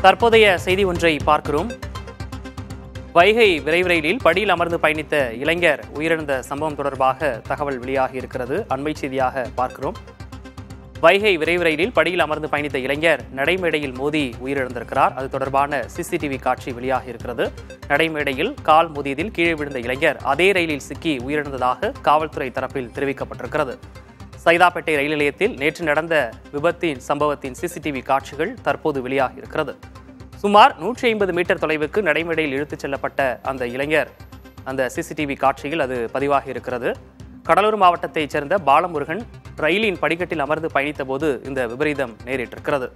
தற்போதைய செய்தி ஒன்றை பார்க்கிறோம் வைகை விரைவு ரயிலில் படியில் அமர்ந்து பயணித்த இளைஞர் உயிரிழந்த சம்பவம் தொடர்பாக தகவல் வெளியாகி இருக்கிறது அண்மை செய்தியாக பார்க்கிறோம் வைகை விரைவு ரயிலில் படியில் அமர்ந்து பயணித்த இளைஞர் நடைமேடையில் மோதி உயிரிழந்திருக்கிறார் அது தொடர்பான சிசிடிவி காட்சி வெளியாகி இருக்கிறது நடைமேடையில் கால் மோதியதில் கீழே விழுந்த இளைஞர் அதே ரயிலில் சிக்கி உயிரிழந்ததாக காவல்துறை தரப்பில் தெரிவிக்கப்பட்டிருக்கிறது சைதாப்பேட்டை ரயில் நிலையத்தில் நேற்று நடந்த விபத்தின் சம்பவத்தின் சிசிடிவி காட்சிகள் தற்போது வெளியாகி இருக்கிறது சுமார் நூற்றி ஐம்பது மீட்டர் தொலைவுக்கு நடைமேடையில் இழுத்துச் செல்லப்பட்ட அந்த இளைஞர் அந்த சிசிடிவி காட்சியில் அது பதிவாகி இருக்கிறது கடலூர் மாவட்டத்தைச் சேர்ந்த பாலமுருகன் ரயிலின் படிக்கட்டில் அமர்ந்து பயணித்த போது இந்த விபரீதம் நேரிட்டிருக்கிறது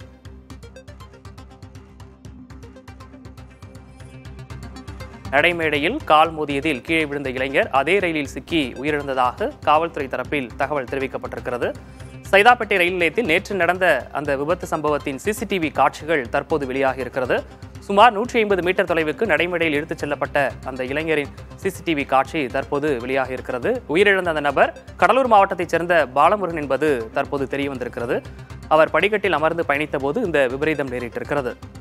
நடைமேடையில் கால் மோதியதில் கீழே விழுந்த இளைஞர் அதே ரயிலில் சிக்கி உயிரிழந்ததாக காவல்துறை தரப்பில் தகவல் தெரிவிக்கப்பட்டிருக்கிறது சைதாப்பேட்டை ரயில் நிலையத்தில் நேற்று நடந்த அந்த விபத்து சம்பவத்தின் சிசிடிவி காட்சிகள் தற்போது வெளியாகி இருக்கிறது சுமார் நூற்றி ஐம்பது மீட்டர் தொலைவுக்கு நடைமேடையில் இழுத்துச் செல்லப்பட்ட அந்த இளைஞரின் சிசிடிவி காட்சி தற்போது வெளியாகி இருக்கிறது உயிரிழந்த அந்த நபர் கடலூர் மாவட்டத்தைச் சேர்ந்த பாலமுருகன் என்பது தற்போது தெரிய வந்திருக்கிறது அவர் படிக்கட்டில் அமர்ந்து பயணித்த போது இந்த விபரீதம் நேரிட்டிருக்கிறது